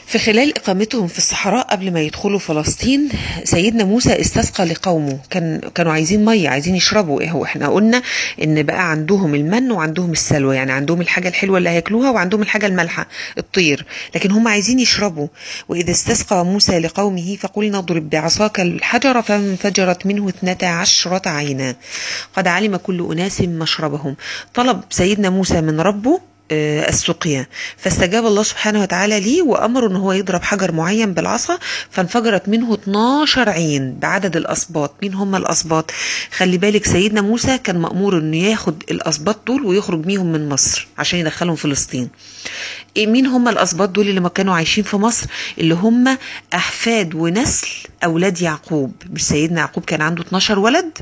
في خلال إقامتهم في الصحراء قبل ما يدخلوا فلسطين سيدنا موسى استسقى لقومه كان كانوا عايزين مية عايزين يشربوا إيه هو إحنا قلنا إن بقى عندهم المن وعندهم السلوى يعني عندهم الحاجة الحلوة اللي هياكلوها وعندهم الحاجة المالحة الطير لكن هم عايزين يشربوا وإذا استسقى موسى لقومه فقلنا اضرب بعصاك الحجر فانفجرت منه اثنتا عشرة عينا قد علم كل أناس مشربهم طلب سيدنا موسى من ربه آه، السقيا فاستجاب الله سبحانه وتعالى ليه وأمره أن هو يضرب حجر معين بالعصا فانفجرت منه 12 عين بعدد الأسباط مين هم الأسباط خلي بالك سيدنا موسى كان مأمور أنه ياخد الأسباط دول ويخرج بيهم من مصر عشان يدخلهم فلسطين إيه مين هم الأسباط دول اللي ما كانوا عايشين في مصر اللي هم أحفاد ونسل أولاد يعقوب مش سيدنا يعقوب كان عنده 12 ولد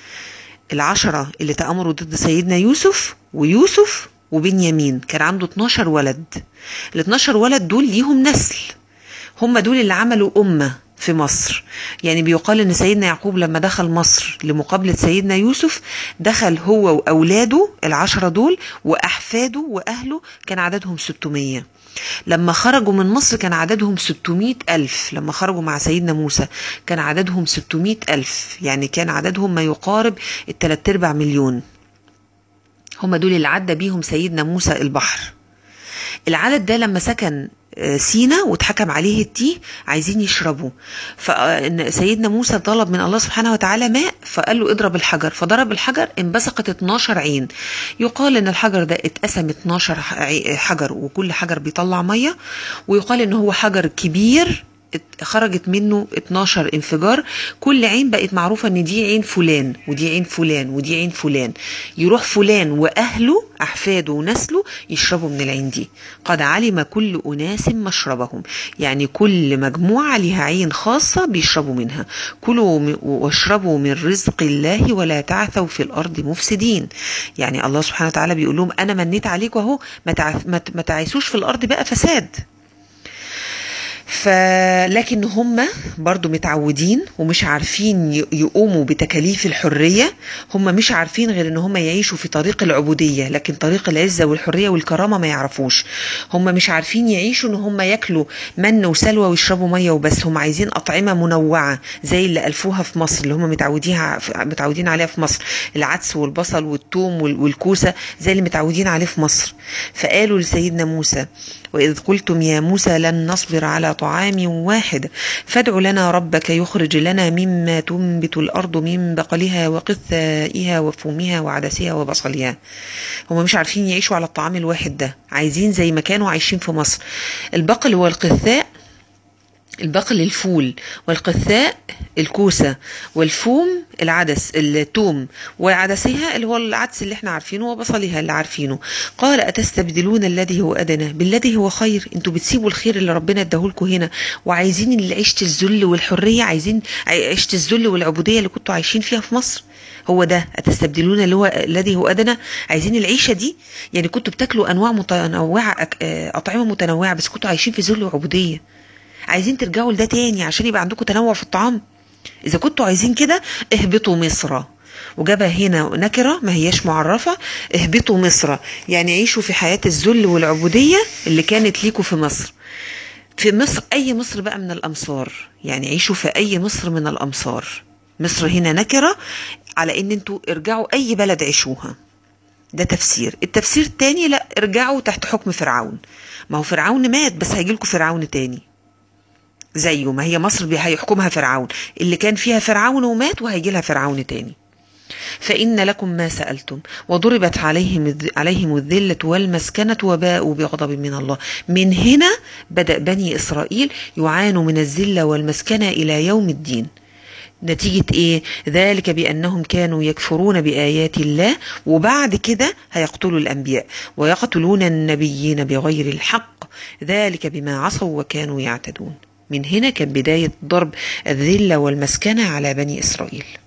العشرة اللي تأمروا ضد سيدنا يوسف ويوسف وبنيامين كان عنده 12 ولد ال 12 ولد دول ليهم نسل هم دول اللي عملوا أمة في مصر يعني بيقال ان سيدنا يعقوب لما دخل مصر لمقابلة سيدنا يوسف دخل هو وأولاده العشرة دول وأحفاده وأهله كان عددهم 600 لما خرجوا من مصر كان عددهم 600 ألف لما خرجوا مع سيدنا موسى كان عددهم 600 ألف يعني كان عددهم ما يقارب التلات أرباع مليون هم دول اللي عدى بيهم سيدنا موسى البحر العدد ده لما سكن سينا واتحكم عليه التيه عايزين يشربوا فسيدنا موسى طلب من الله سبحانه وتعالى ماء فقال له اضرب الحجر فضرب الحجر انبثقت 12 عين يقال ان الحجر ده اتقسم 12 حجر وكل حجر بيطلع ميه ويقال ان هو حجر كبير خرجت منه 12 انفجار كل عين بقت معروفة ان دي عين فلان ودي عين فلان ودي عين فلان يروح فلان واهله احفاده ونسله يشربوا من العين دي قد علم كل اناس مشربهم يعني كل مجموعة لها عين خاصة بيشربوا منها كلوا واشربوا من رزق الله ولا تعثوا في الارض مفسدين يعني الله سبحانه وتعالى بيقول لهم انا منيت عليكم اهو ما تعيسوش في الارض بقى فساد فلكن هم برضو متعودين ومش عارفين يقوموا بتكاليف الحرية هم مش عارفين غير ان هم يعيشوا في طريق العبودية لكن طريق العزة والحرية والكرامة ما يعرفوش هم مش عارفين يعيشوا ان هم ياكلوا من وسلوى ويشربوا مية وبس هم عايزين أطعمة منوعة زي اللي ألفوها في مصر اللي هم متعودين متعودين عليها في مصر العدس والبصل والثوم والكوسة زي اللي متعودين عليه في مصر فقالوا لسيدنا موسى وإذ قلتم يا موسى لن نصبر على طعام واحد فادع لنا ربك يخرج لنا مما تنبت الأرض من بقلها وقثائها وفومها وعدسها وبصلها هم مش عارفين يعيشوا على الطعام الواحد ده عايزين زي ما كانوا عايشين في مصر البقل والقثاء البقل الفول والقثاء الكوسة والفوم العدس التوم وعدسها اللي هو العدس اللي احنا عارفينه وبصلها اللي عارفينه قال أتستبدلون الذي هو أدنى بالذي هو خير انتوا بتسيبوا الخير اللي ربنا اداهولكم هنا وعايزين اللي عيشة الذل والحرية عايزين عيشة الذل والعبودية اللي كنتوا عايشين فيها في مصر هو ده أتستبدلون اللي هو الذي هو أدنى عايزين العيشة دي يعني كنتوا بتاكلوا أنواع متنوعة أطعمة متنوعة بس كنتوا عايشين في ذل وعبودية عايزين ترجعوا لده تاني عشان يبقى عندكم تنوع في الطعام إذا كنتوا عايزين كده اهبطوا مصر وجابها هنا نكرة ما هياش معرفة اهبطوا مصر يعني عيشوا في حياة الذل والعبودية اللي كانت ليكوا في مصر في مصر أي مصر بقى من الأمصار يعني عيشوا في أي مصر من الأمصار مصر هنا نكرة على ان انتوا ارجعوا اي بلد عيشوها ده تفسير التفسير التاني لا ارجعوا تحت حكم فرعون ما هو فرعون مات بس هيجيلكوا فرعون تاني زيه ما هي مصر هيحكمها فرعون اللي كان فيها فرعون ومات وهيجي لها فرعون تاني فإن لكم ما سألتم وضربت عليهم عليهم الذلة والمسكنة وباءوا بغضب من الله من هنا بدأ بني إسرائيل يعانوا من الذلة والمسكنة إلى يوم الدين نتيجة ايه ذلك بأنهم كانوا يكفرون بآيات الله وبعد كده هيقتلوا الأنبياء ويقتلون النبيين بغير الحق ذلك بما عصوا وكانوا يعتدون من هنا كان بداية ضرب الذلة والمسكنة على بني إسرائيل